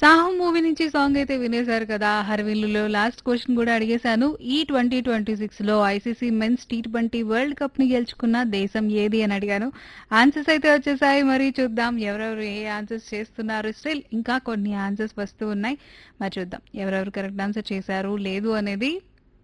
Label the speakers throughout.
Speaker 1: Saaho movie నుంచి song అయితే వినేశారు కదా హర్విల్లులో లాస్ట్ క్వశ్చన్ కూడా అడిగేశాను ఈ ట్వంటీ ట్వంటీ సిక్స్ లో ICC men's T twenty world cup ని గెలుచుకున్న దేశం ఏది అని అడిగాను ఆన్సర్స్ అయితే వచ్చేసాయి మరి చూద్దాం ఎవరెవరు ఏ ఆన్సర్స్ చేస్తున్నారు స్టిల్ ఇంకా కొన్ని ఆన్సర్స్ వస్తూ ఉన్నాయి మరి చూద్దాం ఎవరెవరు కరెక్ట్ ఆన్సర్ చేశారు లేదు అనేది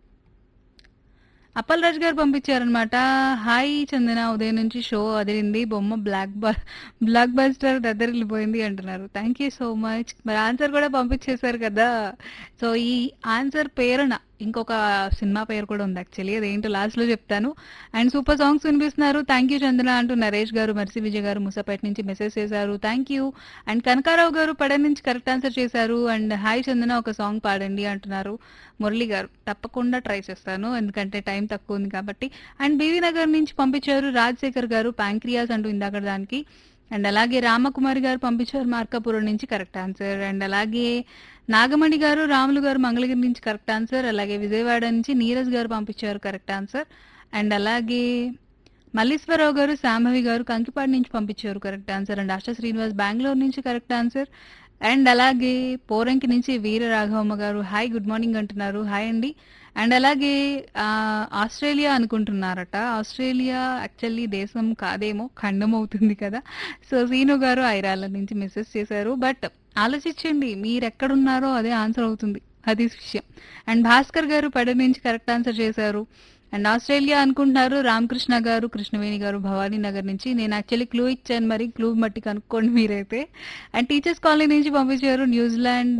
Speaker 1: అప్పల్ రాజ్ గారు పంపించారనమాట హాయ్ చందన ఉదయం నుంచి షో అదిరింది బొమ్మ బ్లాక్ బ బ్లాక్ బస్టర్ దగ్గర వెళ్ళిపోయింది అంటున్నారు థ్యాంక్ యూ సో మచ్ మరి ఆన్సర్ కూడా పంపించేశారు కదా సో ఈ ఆన్సర్ పేరున ఇంకొక సినిమా పేరు కూడా ఉంది యాక్చువల్లీ అదేంటో లాస్ట్ లో చెప్తాను అండ్ సూపర్ సాంగ్స్ వినిపిస్తున్నారు థ్యాంక్ యూ చందన అంటూ నరేష్ గారు మర్సి విజయ్ గారు ముసాపేట నుంచి మెసేజ్ చేశారు thank you and Kanakarao garu పడన్ నుంచి కరెక్ట్ ఆన్సర్ చేశారు అండ్ హాయ్ చందన ఒక సాంగ్ పాడండి అంటున్నారు మురళి గారు తప్పకుండా ట్రై చేస్తాను ఎందుకంటే టైం తక్కువ ఉంది కాబట్టి అండ్ బీవీ నగర్ నుంచి పంపించారు రాజశేఖర్ గారు ప్యాంక్రియాస్ అంటూ ఇందాక దానికి అండ్ అలాగే రామకుమారి గారు పంపించారు మార్కాపురం నుంచి కరెక్ట్ ఆన్సర్ అండ్ అలాగే నాగమణి గారు రాములు గారు మంగళగిరి నుంచి కరెక్ట్ ఆన్సర్ అలాగే విజయవాడ నుంచి నీరజ్ గారు పంపించారు కరెక్ట్ ఆన్సర్ అండ్ అలాగే మల్లీశ్వరరావు గారు శాంభవి గారు కంకిపాడు నుంచి పంపించారు correct answer and Asha Srinivas Bengaluru నుంచి కరెక్ట్ ఆన్సర్ అండ్ అలాగే పోరంకి నుంచి Veera Raghavamma garu hi good morning అంటున్నారు హాయ్ అండి అండ్ అలాగే ఆ, ఆస్ట్రేలియా అనుకుంటున్నారట ఆస్ట్రేలియా యాక్చువల్లీ దేశం కాదేమో ఖండం అవుతుంది కదా సో సీను గారు ఐరాల నుంచి మెసేజ్ చేశారు బట్ ఆలోచించండి మీరు ఎక్కడున్నారో అదే ఆన్సర్ అవుతుంది అది విషయం అండ్ భాస్కర్ గారు పడ నుంచి కరెక్ట్ ఆన్సర్ చేశారు అండ్ ఆస్ట్రేలియా అనుకుంటున్నారు రామకృష్ణ గారు కృష్ణవేణి గారు భవానీ నగర్ నుంచి నేను యాక్చువల్లీ క్లూ ఇచ్చాను మరి క్లూ మట్టి కనుక్కోండి మీరైతే అండ్ టీచర్స్ కాలనీ నుంచి పంపించారు న్యూజిలాండ్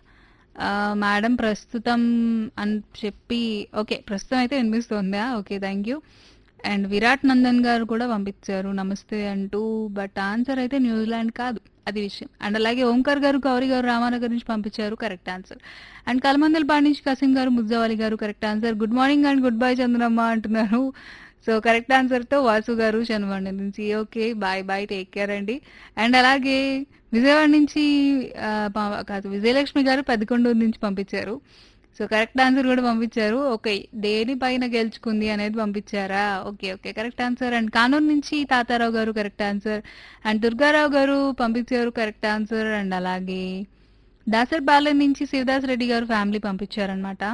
Speaker 1: ఆ, మేడం ప్రస్తుతం అని చెప్పి ఓకే ప్రస్తుతం అయితే వినిపిస్తుందా okay thank you and Virat Nandan garu కూడా పంపించారు నమస్తే అంటూ బట్ ఆన్సర్ అయితే న్యూజిలాండ్ కాదు అది విషయం అండ్ అలాగే ఓంకార్ గారు గౌరీ గారు రామానగర్ నుంచి పంపించారు కరెక్ట్ ఆన్సర్ అండ్ కలమందలపాడు నుంచి కసిం garu Mujjavali garu correct answer good morning and good bye Chandramma అంటున్నారు సో కరెక్ట్ ఆన్సర్ తో వాసు గారు శనివాడ నుంచి okay bye bye take care అండి అండ్ అలాగే విజయవాడ నుంచి ఆ, పా- కాదు విజయలక్ష్మి గారు పెద్దకొండూరు నుంచి పంపించారు సో కరెక్ట్ ఆన్సర్ కూడా పంపించారు ఓకే దేని పైన గెలుచుకుంది అనేది పంపించారా okay okay correct answer and Kanuru నుంచి తాతారావు గారు కరెక్ట్ ఆన్సర్ అండ్ దుర్గారావు గారు పంపించారు కరెక్ట్ ఆన్సర్ అండ్ అలాగే దాసర్ బాలన్ నుంచి శివదాస్ రెడ్డి గారు ఫ్యామిలీ పంపించారనమాట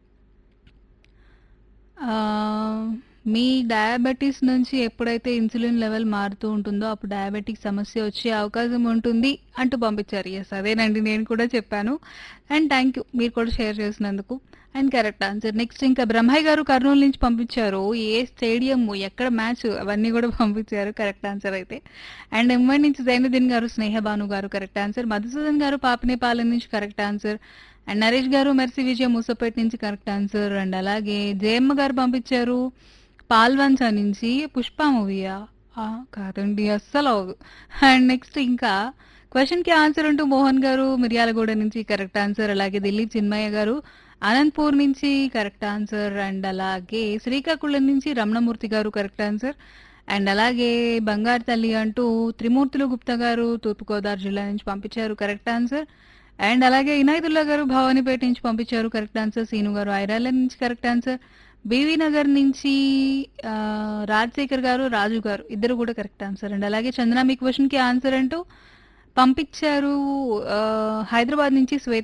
Speaker 1: ఆ, మీ డయాబెటీస్ నుంచి ఎప్పుడైతే ఇన్సులిన్ లెవెల్ మారుతూ ఉంటుందో అప్పుడు డయాబెటిక్ సమస్య వచ్చే అవకాశం ఉంటుంది అంటూ పంపించారు ఎస్ అదేనండి నేను కూడా చెప్పాను అండ్ థ్యాంక్ యూ మీరు కూడా షేర్ చేసినందుకు అండ్ కరెక్ట్ ఆన్సర్ నెక్స్ట్ ఇంకా బ్రహ్మయ్య గారు కర్నూలు నుంచి పంపించారు ఏ స్టేడియం ఎక్కడ మ్యాచ్ అవన్నీ కూడా పంపించారు కరెక్ట్ ఆన్సర్ అయితే అండ్ ఎంఐ నుంచి జైనుద్దీన్ గారు స్నేహ భాను గారు కరెక్ట్ ఆన్సర్ మధుసూదన్ గారు పాపనేపాలెం నుంచి కరెక్ట్ ఆన్సర్ అండ్ నరేష్ గారు మెర్సి విజయ మూసపేట నుంచి కరెక్ట్ ఆన్సర్ అండ్ అలాగే జయమ్మ గారు పంపించారు పాల్వంచ నుంచి పుష్ప మూవీయా ఆ, కాదండి అస్సలు అవ్వదు అండ్ నెక్స్ట్ ఇంకా క్వశ్చన్ కి ఆన్సర్ అంటూ మోహన్ గారు మిర్యాలగూడ నుంచి కరెక్ట్ ఆన్సర్ అలాగే దిలీప్ చిన్మయ్య గారు అనంతపూర్ నుంచి కరెక్ట్ ఆన్సర్ అండ్ అలాగే శ్రీకాకుళం నుంచి రమణమూర్తి గారు కరెక్ట్ ఆన్సర్ అండ్ అలాగే బంగారు తల్లి అంటూ త్రిమూర్తులు గుప్తా గారు తూర్పుగోదావరి జిల్లా నుంచి పంపించారు కరెక్ట్ ఆన్సర్ అండ్ అలాగే ఇనాయతుల్లా గారు భవానీపేట నుంచి పంపించారు కరెక్ట్ ఆన్సర్ సీను గారు ఐరాల నుంచి కరెక్ట్ ఆన్సర్ బీవీ నగర్ నుంచి ఆ, రాజశేఖర్ గారు రాజు గారు ఇద్దరు కూడా కరెక్ట్ ఆన్సర్ అండ్ అలాగే చందన మీ క్వశ్చన్ కి ఆన్సర్ అంటూ పంపించారు ఆ, హైదరాబాద్ నుంచి శ్వేత